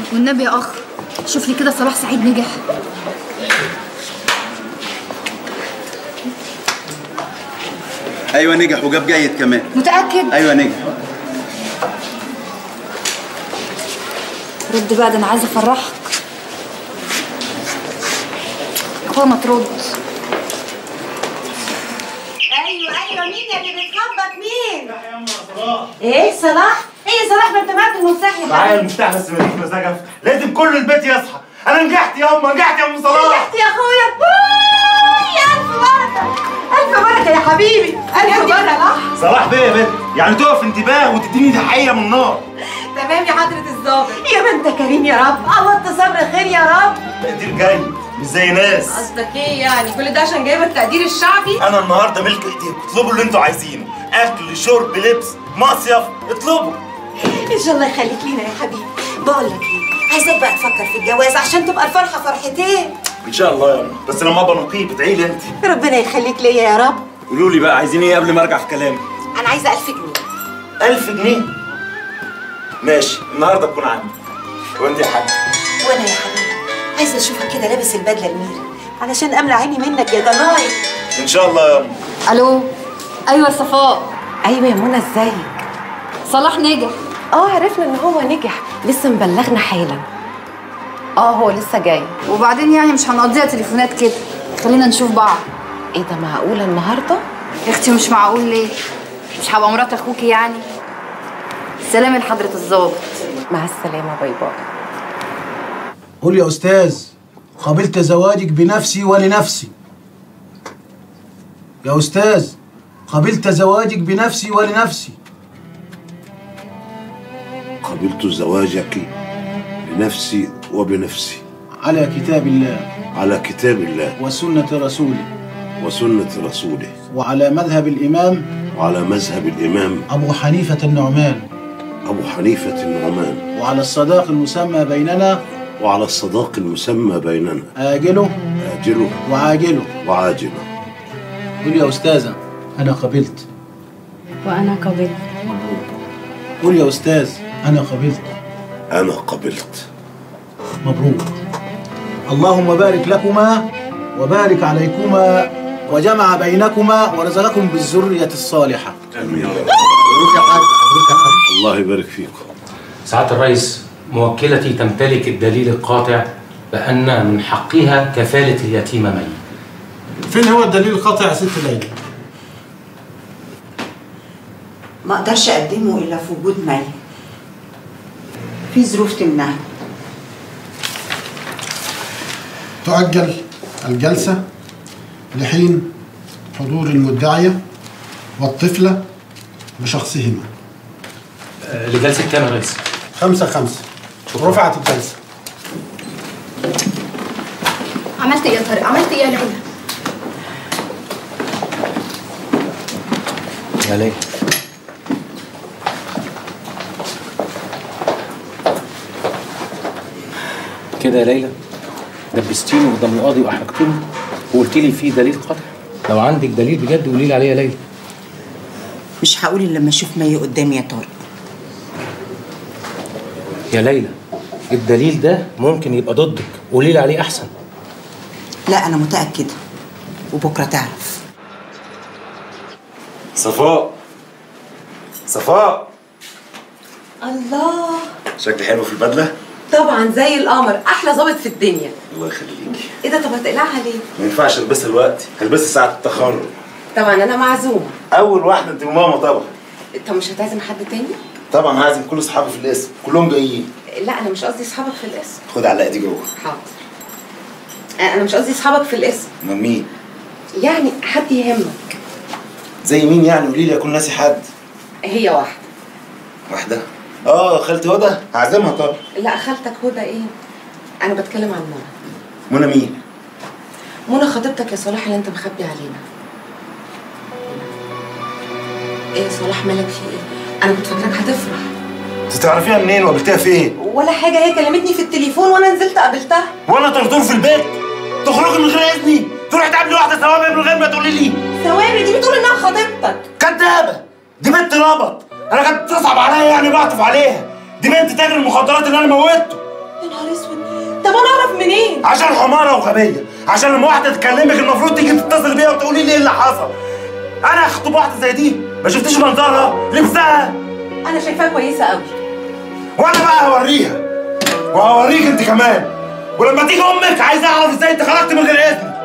والنبي يا اخ شوف لي كده صلاح سعيد نجح ايوه نجح وجاب جيد كمان متاكد ايوه نجح رد بقى ده انا عايزه افرحك هو ما ترد ايوه ايوه مين يا اللي بتخبط مين؟ ايه صلاح؟ ايه صلاح ما انت معاك المفتاح يا معايا حبيبي المفتاح بس ماليش مزاج افتح لازم كل البيت يصحى انا نجحت يا امه نجحت يا ام صلاح نجحت يا اخويا واي، الف بركه الف بركه يا حبيبي الف بركه صلاح بيه يا بنت يعني تقف انتباه وتديني تحيه من النار تمام يا حضره الظابط يا ما انت كريم يا رب عوضت صبر خير يا رب تقدير جيد مش زي ناس قصدك ايه يعني كل ده عشان جايبه التقدير الشعبي انا النهارده ملك ايديكم اطلبوا اللي انتوا عايزينه اكل شرب لبس مصيف اطلبوا ان شاء الله يخليك لينا يا حبيبي بقول لك ايه عايزاك بقى تفكر في الجواز عشان تبقى الفرحه فرحتين ان شاء الله يا امه بس لما ابقى نقيب ادعي لي انت ربنا يخليك ليا يا رب قولوا لي بقى عايزين ايه قبل ما ارجع في كلامي انا عايزه 1000 جنيه 1000 جنيه ماشي النهارده تكون عندي وانت يا حاج وانا يا حبيبي عايزه اشوفك كده لابس البدله الميري علشان املى عيني منك يا ضناي ان شاء الله يا امه الو ايوه صفاء ايوه يا منى ازيك صلاح نجح اه عرفنا ان هو نجح لسه مبلغنا حالا اه هو لسه جاي وبعدين يعني مش هنقضيها تليفونات كده خلينا نشوف بعض ايه ده معقوله النهارده يا اختي مش معقول ليه مش هبقى مرات اخوكي يعني سلام لحضره الظابط مع السلامه باي باي قول يا أستاذ قبلت زواجك بنفسي ولنفسي يا أستاذ قبلت زواجك بنفسي ولنفسي قبلت زواجك بنفسي وبنفسي على كتاب الله على كتاب الله وسنة رسوله وسنة رسوله وعلى مذهب الإمام وعلى مذهب الإمام أبو حنيفة النعمان أبو حنيفة النعمان وعلى الصداق المسمى بيننا وعلى الصداق المسمى بيننا آجله آجله وعاجله وعاجله قول يا أستاذة أنا قبلت وانا قبلت قول يا أستاذ أنا قبلت أنا قبلت مبروك اللهم بارك لكما وبارك عليكما وجمع بينكما ورزقكم بالذرية الصالحة آمين يا رب مبروك يا حاج مبروك يا حاج الله يبارك فيكم سعادة الرئيس موكلتي تمتلك الدليل القاطع بأن من حقها كفالة اليتيمة مي فين هو الدليل القاطع يا ست ليلى؟ ما اقدرش اقدمه الا في وجود مي في ظروف تمنعني تؤجل الجلسة لحين حضور المدعية والطفلة بشخصهما آه، لجلسة كام يا رئيس؟ خمسة خمسة رفعت الجلسة عملت ايه يا طارق عملت ايه يا ليلى يا ليه؟ كده يا ليلى دبستيني قدام القاضي واحرجتني وقلت لي في دليل قطع لو عندك دليل بجد قولي لي عليه يا ليلى مش هقول الا لما اشوف مي قدامي يا طارق يا ليلى الدليل ده ممكن يبقى ضدك قولي لي عليه احسن لا انا متاكده وبكره تعرف صفاء صفاء الله شكلي حلو في البدله طبعا زي القمر احلى ظابط في الدنيا الله يخليكي ايه ده طب هتقلعها ليه ما ينفعش البسها دلوقتي هلبسها ساعه التخرج طبعا انا معزومه اول واحده انت وماما طبعا طب مش هتعزم حد تاني طبعا هعزم كل اصحابي في الاسم كلهم جايين لا انا مش قصدي اصحابك في الاسم خد على دي جوه حاضر انا مش قصدي اصحابك في الاسم امال مين يعني حد يهمك زي مين يعني قولي لي اكون ناسي حد هي واحده واحده اه خالتي هدى هعزمها طبعا لا خالتك هدى ايه انا بتكلم عن منى منى مين منى خطيبتك يا صلاح اللي انت مخبي علينا ايه يا صلاح مالك في ايه انا كنت فاكراك هتفرح انت تعرفيها منين وقابلتها فين ولا حاجه هي كلمتني في التليفون وانا نزلت قابلتها وانا طردور في البيت تخرجي من غير اذني تروحي تقابلي واحده ثوابت من غير ما تقولي لي ثواني دي بتقول انها خطيبتك كدابه دي بنت ربط انا كانت تصعب عليا يعني بعطف عليها دي بنت تاجر المخدرات اللي انا موتته يا نهار اسود طب انا اعرف منين عشان حمارة وغبية عشان لما واحدة تكلمك المفروض تيجي تتصل بيها وتقولي لي ايه اللي حصل انا اخطب واحدة زي دي ما شفتيش منظرها لبسها انا شايفاها كويسه قوي وانا بقى هوريها وهوريك انت كمان ولما تيجي امك عايز اعرف ازاي انت خرجت من غير اذن